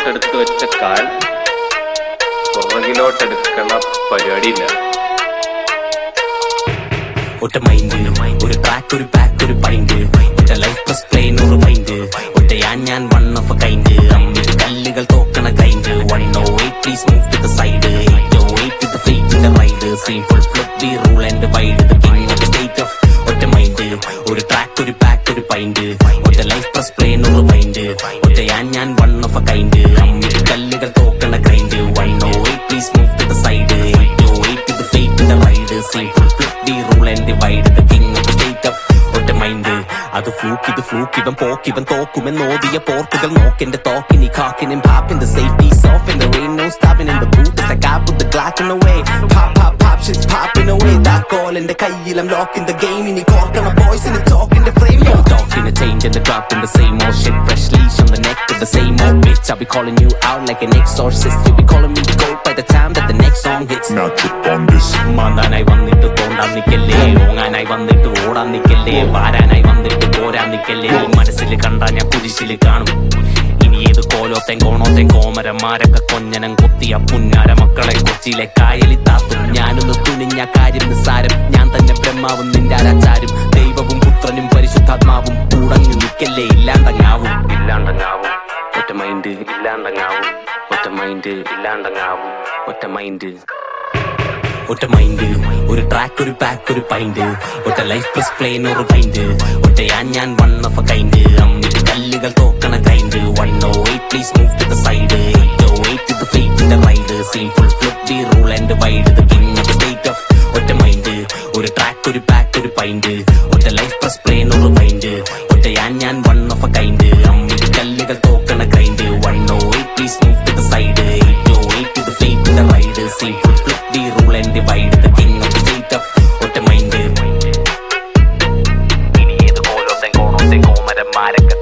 മുന്നോട്ടെടുത്ത് വെച്ച കാൽ പുറകിലോട്ടെടുക്കണ പരിപാടിയില്ല ഒറ്റ മൈൻഡ് ഒരു ട്രാക്ക് ഒരു പാക്ക് ഒരു പൈൻഡ് ഒറ്റ ലൈഫ് പ്ലസ് പ്ലെയിൻ ഒരു മൈൻഡ് ഒറ്റ ഞാൻ ഞാൻ വൺ ഓഫ് എ കൈൻഡ് അമ്മിൽ കല്ലുകൾ തോക്കണ kind one o eight please move to the side eight o eight the ഫേറ്റിന്റെ ride same full flip the rule and wide the king of state of ഒറ്റ mind ഒരു track ഒരു pack ഒരു പൈൻഡ് ഒറ്റ ലൈഫ് പ്ലസ് പ്ലെയിൻ ഒരു mind ഒറ്റ ഞാൻ ഞാൻ വൺ ഓഫ് എ കൈൻഡ് അമ്മിൽ കല്ലുകൾ തോക്കണ kind one o eight please move to the side eight o eight the ഫേറ്റിന്റെ ride same full flip the rule and divide the king of state of ഒറ്റ mind അത് fluke ഇത് fluke ഇവൻ പോക്ക് ഇവൻ തോക്കുമെന്ന് ഓതിയ പോർക്കുകൾ നോക്കെന്റെ തോക്കിനി കാക്കിനും പാപ്പിന്റെ safety of in the rain no stopping in the boot it's like I put the Glock in the way pop pop pop shit's popping away that call in the കയ്യിൽ I'm locking the game ഇനി കോർക്കണ boys in the talk in the frame yo talking the change and the drop in the same old shit fresh leash on the neck of the same old bitch I'll be calling you out like an exorcist you be calling me the goat by the time that the next song hits Now trip on this. മാന്താനായി വന്നിട്ട് തോണ്ടാൻ നിക്കല്ലേ ഓങ്ങാനായി വന്നിട്ട് ഓടാൻ നിക്കല്ലേ വാരാനായി വന്നിട്ട് പോരാൻ നിക്കല്ലേ നീ മനസ്സിൽ കണ്ടാ ഞാൻ കുരിശിൽ കാണും ഇനി ഏത് കോലോത്തേം കോണോത്തേം കോമരന്മാരൊക്കെ കൊഞ്ഞനം കൊത്തിയ പുന്നാര മക്കളെ കൊച്ചിയിലെ കായലി താത്തും ഞാനൊന്ന് തുണിഞ്ഞ കാര്യം നിസ്സാരം ഞാൻ തന്നെ ബ്രഹ്മാവും നിന്റെ ആരാച്ചാരും ദൈവവും പുത്രനും പരിശുദ്ധാത്മാവും കൂടങ്ങ് നിക്കല്ലേ ഇല്ലാണ്ടങ്ങാവും ഇല്ലാണ്ടങ്ങാവും ഒറ്റ മൈൻഡ് ഇല്ലാണ്ടങ്ങാവും ഒറ്റ മൈൻഡ് ഇല്ലാണ്ടങ്ങാവും ഒറ്റ മൈൻഡ് ഒറ്റ മൈൻഡ് ഒരു ട്രാക്ക് ഒരു പാക്ക് ഒരു പൈൻഡ് ഒറ്റ ലൈഫ് പ്ലസ് പ്ലെയിൻ ഒരു പൈൻഡ് ഒറ്റ ഞാൻ ഞാൻ വൺ ഓഫ് എ കൈൻഡ് അമ്മിൽ കല്ലുകൾ തോക്കണ kind one o eight please move to the side eight o eight the ഫേറ്റിന്റെ ride same full flip the rule and wide the king of state of ഒറ്റ മൈൻഡ് ഒരു track ഒരു pack ഒരു പൈൻഡ് ഒറ്റ ലൈഫ് പ്ലസ് പ്ലെയിൻ ഒരു പൈൻഡ് ഒറ്റ ഞാൻ ഞാൻ വൺ ഓഫ് എ കൈൻഡ് അമ്മിൽ കല്ലുകൾ തോക്കണ kind one o eight please move to the side eight o eight the ഫേറ്റിന്റെ ride same full flip the rule and divide the king of state of ഒറ്റ മൈൻഡ് ഇനി ഏത് കോലോത്തെ കോണോത്തെ കോമരന്മാരൊക്കെ